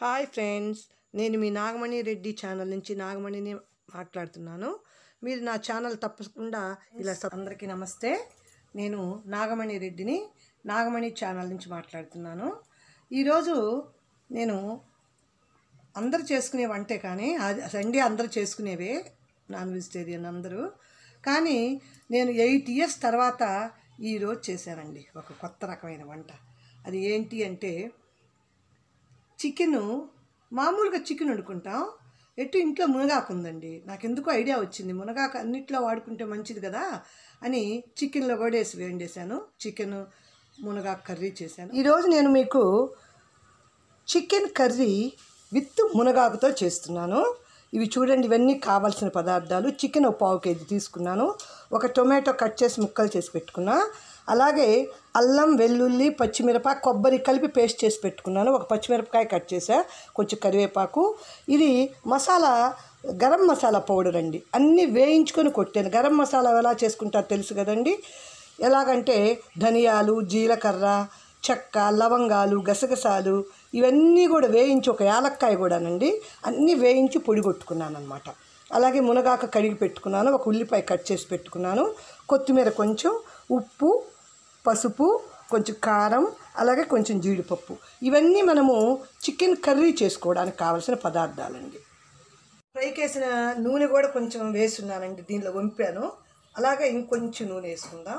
hi friends నేను మీ Nagamani Reddy channel నుంచి నాగమణిని మాట్లాడుతున్నాను మీరు నా ఛానల్ తప్పకుండా ఇలా సబ్- అందరికీ నమస్తే నేను నాగమణి రెడ్డిని నాగమణి ఛానల్ నుంచి మాట్లాడుతున్నాను ఈరోజు నేను అందరు చేసుకునే వంటే కానీ అది సండే అందరూ చేసుకునేవే నాన్ వెజిటేరియన్ అందరూ కానీ నేను ఎయిట్ ఇయర్స్ తర్వాత ఈరోజు చేశానండి ఒక కొత్త రకమైన వంట అది ఏంటి అంటే చికెను మామూలుగా చికెన్ వండుకుంటాం ఎటు ఇంట్లో మునగాకు ఉందండి నాకు ఎందుకో ఐడియా వచ్చింది మునగాకు అన్నిట్లో వాడుకుంటే మంచిది కదా అని చికెన్లో కూడా వేసి వేండేసాను చికెన్ మునగాకు కర్రీ చేశాను ఈరోజు నేను మీకు చికెన్ కర్రీ విత్ మునగాకుతో చేస్తున్నాను ఇవి చూడండి ఇవన్నీ కావాల్సిన పదార్థాలు చికెన్ ఒక పావు కేజీ తీసుకున్నాను ఒక టొమాటో కట్ చేసి ముక్కలు చేసి పెట్టుకున్నా అలాగే అల్లం వెల్లుల్లి పచ్చిమిరపకాయ కొబ్బరి కలిపి పేస్ట్ చేసి పెట్టుకున్నాను ఒక పచ్చిమిరపకాయ కట్ చేసా కొంచెం కరివేపాకు ఇది మసాలా గరం మసాలా పౌడర్ అండి అన్నీ వేయించుకొని కొట్టాను గరం మసాలా ఎలా చేసుకుంటారో తెలుసు కదండి ఎలాగంటే ధనియాలు జీలకర్ర చెక్క లవంగాలు గసగసాలు ఇవన్నీ కూడా వేయించి ఒక యాలక్కాయ కూడానండి అన్నీ వేయించి పొడి కొట్టుకున్నాను అనమాట అలాగే మునగాక కడిగి పెట్టుకున్నాను ఒక ఉల్లిపాయ కట్ చేసి పెట్టుకున్నాను కొత్తిమీర కొంచెం ఉప్పు పసుపు కొంచెం కారం అలాగే కొంచెం జీడిపప్పు ఇవన్నీ మనము చికెన్ కర్రీ చేసుకోవడానికి కావలసిన పదార్థాలండి ఫ్రైకి వేసిన నూనె కూడా కొంచెం వేస్తున్నానండి దీనిలో వంపాను అలాగే ఇంకొంచెం నూనె వేసుకుందాం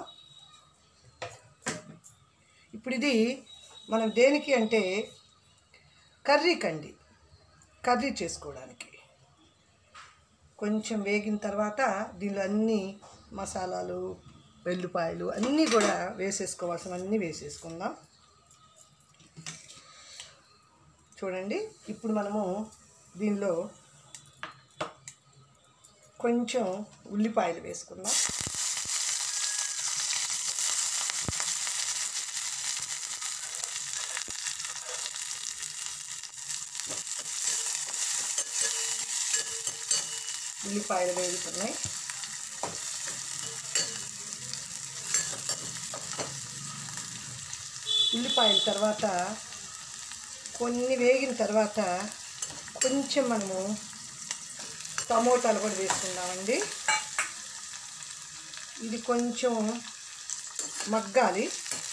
ఇప్పుడు ఇది మనం దేనికి అంటే కర్రీకి అండి కర్రీ చేసుకోవడానికి కొంచెం వేగిన తర్వాత దీనిలో అన్ని మసాలాలు వెల్లుపాయలు అన్నీ కూడా వేసేసుకోవాల్సినవన్నీ వేసేసుకుందాం చూడండి ఇప్పుడు మనము దీనిలో కొంచెం ఉల్లిపాయలు వేసుకుందాం ఉల్లిపాయలు వేగుతున్నాయి ఉల్లిపాయల తర్వాత కొన్ని వేగిన తర్వాత కొంచెం మనము టమోటాలు కూడా వేసుకుందామండి ఇది కొంచెం మగ్గాలి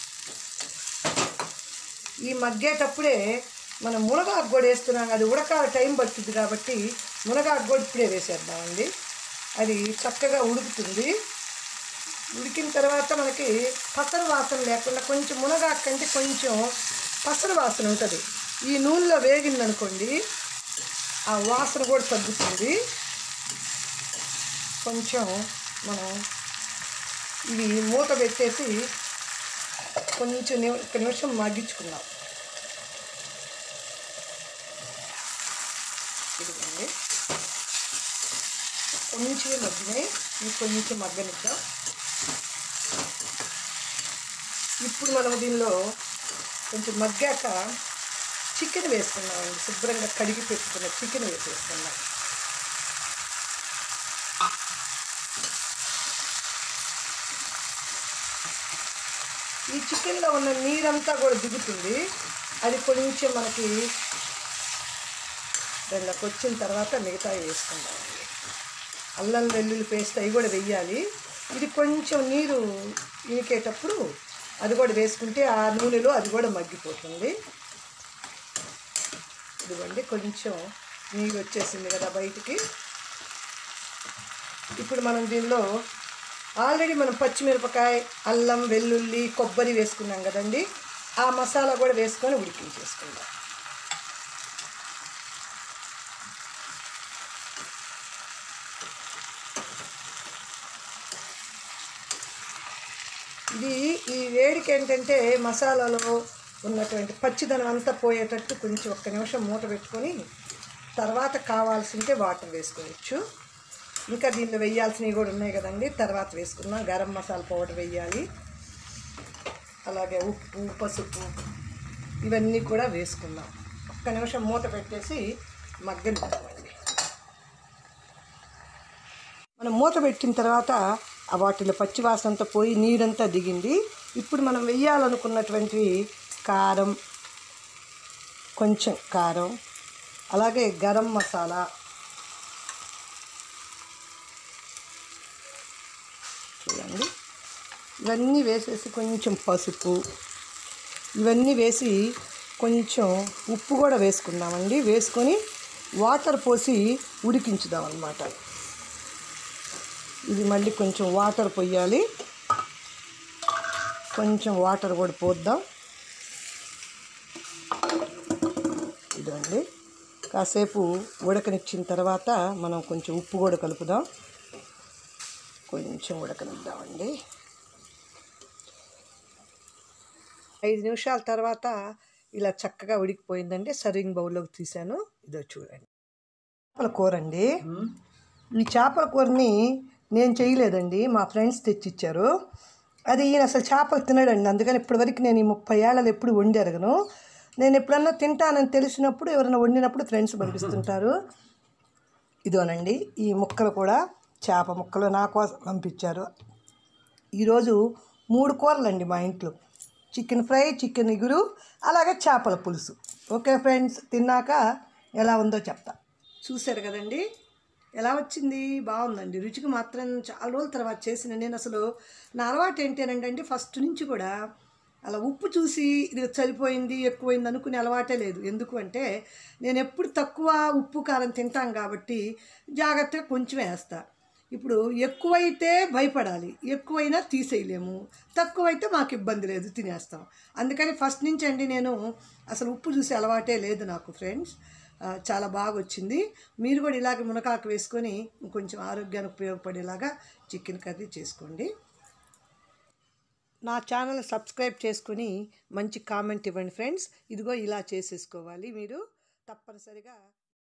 ఈ మగ్గేటప్పుడే మనం మునగాకు కూడా వేస్తున్నాం అది ఉడకాల టైం పడుతుంది కాబట్టి మునగాకు కూడా ఇప్పుడే వేసేద్దామండి అది చక్కగా ఉడుకుతుంది ఉడికిన తర్వాత మనకి పసరు వాసన లేకుండా కొంచెం మునగాకు కంటే కొంచెం పసరు వాసన ఉంటుంది ఈ నూనెలో వేగిందనుకోండి ఆ వాసన కూడా తగ్గుతుంది కొంచెం మనం ఇవి మూత పెట్టేసి కొంచెం ని- ఒక నిమిషం మగ్గించుకుందాం ఇదిగోండి కొంచెం మగ్గినాయి ఇవి కొంచెం మగ్గనిద్దాం ఇప్పుడు మనం దీనిలో కొంచెం మగ్గాక చికెన్ వేసుకున్నామండి శుభ్రంగా కడిగి పెట్టుకున్న చికెన్ వేసేసుకున్నాం ఈ చికెన్లో ఉన్న నీరంతా కూడా దిగుతుంది అది కొంచెం మనకి దానిలోకి వచ్చిన తర్వాత మిగతా వేసుకుందాం అల్లం వెల్లుల్లి పేస్ట్ అవి కూడా వెయ్యాలి ఇది కొంచెం నీరు ఇనికేటప్పుడు అది కూడా వేసుకుంటే ఆ నూనెలో అది కూడా మగ్గిపోతుంది ఇదిగోండి కొంచెం నీరు వచ్చేసింది కదా బయటికి ఇప్పుడు మనం దీనిలో ఆల్రెడీ మనం పచ్చిమిరపకాయ అల్లం వెల్లుల్లి కొబ్బరి వేసుకున్నాం కదండి ఆ మసాలా కూడా వేసుకొని ఉడికించేసుకుందాం ఇది ఈ వేడికి ఏంటంటే మసాలాలో ఉన్నటువంటి పచ్చిదనం అంతా పోయేటట్టు కొంచెం ఒక్క నిమిషం మూత పెట్టుకొని తర్వాత కావాల్సింటే వాటర్ వేసుకోవచ్చు ఇంకా దీనిలో వేయాల్సినవి కూడా ఉన్నాయి కదండి తర్వాత వేసుకుందాం గరం మసాలా పౌడర్ వేయాలి అలాగే ఉప్పు పసుపు ఇవన్నీ కూడా వేసుకుందాం ఒక్క నిమిషం మూత పెట్టేసి మగ్గనివ్వండి మనం మూత పెట్టిన తర్వాత ఆ వాటిలో పచ్చివాసనంతా పోయి నీరంతా దిగింది ఇప్పుడు మనం వెయ్యాలనుకున్నటువంటి కారం కొంచెం కారం అలాగే గరం మసాలా చూడండి ఇవన్నీ వేసేసి కొంచెం పసుపు ఇవన్నీ వేసి కొంచెం ఉప్పు కూడా వేసుకుందామండి వేసుకొని వాటర్ పోసి ఉడికించుదాం అన్నమాట ఇది మళ్ళీ కొంచెం వాటర్ పొయ్యాలి కొంచెం వాటర్ కూడా పోద్దాం ఇదండి కాసేపు ఉడకనిచ్చిన తర్వాత మనం కొంచెం ఉప్పు కూడా కలుపుదాం కొంచెం ఉడకనిద్దామండి ఐదు నిమిషాల తర్వాత ఇలా చక్కగా ఉడికిపోయిందండి సర్వింగ్ బౌల్లోకి తీసాను ఇదో చూడండి చేపల కూర అండి ఈ చేపల కూరని నేను చేయలేదండి మా ఫ్రెండ్స్ తెచ్చిచ్చారు అది ఈయన అసలు చేపలు తినడండి అందుకని ఇప్పటివరకు నేను ఈ ముప్పై ఏళ్ళలో ఎప్పుడు వండి ఎరగను నేను ఎప్పుడన్నా తింటానని తెలిసినప్పుడు ఎవరైనా వండినప్పుడు ఫ్రెండ్స్ పంపిస్తుంటారు ఇదోనండి ఈ ముక్కలు కూడా చేప ముక్కలు నా కోసం పంపించారు ఈరోజు మూడు కూరలండి మా ఇంట్లో చికెన్ ఫ్రై చికెన్ ఇగురు అలాగే చేపల పులుసు ఓకే ఫ్రెండ్స్ తిన్నాక ఎలా ఉందో చెప్తా చూశారు కదండి ఎలా వచ్చింది బాగుందండి రుచికి మాత్రం చాలా రోజుల తర్వాత చేసిన నేను అసలు నా అలవాటు ఏంటంటే ఫస్ట్ నుంచి కూడా అలా ఉప్పు చూసి ఇది సరిపోయింది ఎక్కువైంది అనుకునే అలవాటే లేదు ఎందుకు అంటే నేను ఎప్పుడు తక్కువ ఉప్పు కారం తింటాం కాబట్టి జాగ్రత్తగా కొంచెమే వేస్తా ఇప్పుడు ఎక్కువైతే భయపడాలి ఎక్కువైనా తీసేయలేము తక్కువైతే మాకు ఇబ్బంది లేదు తినేస్తాం అందుకని ఫస్ట్ నుంచి అండి నేను అసలు ఉప్పు చూసే అలవాటే లేదు నాకు ఫ్రెండ్స్ ఆ, చాలా బాగా వచ్చింది మీరు కూడా ఇలాగ మునకాకు వేసుకొని కొంచెం ఆరోగ్యానికి ఉపయోగపడేలాగా చికెన్ కర్రీ చేసుకోండి నా ఛానల్ సబ్స్క్రైబ్ చేసుకుని మంచి కామెంట్ ఇవ్వండి ఫ్రెండ్స్ ఇదిగో ఇలా చేసేసుకోవాలి మీరు తప్పనిసరిగా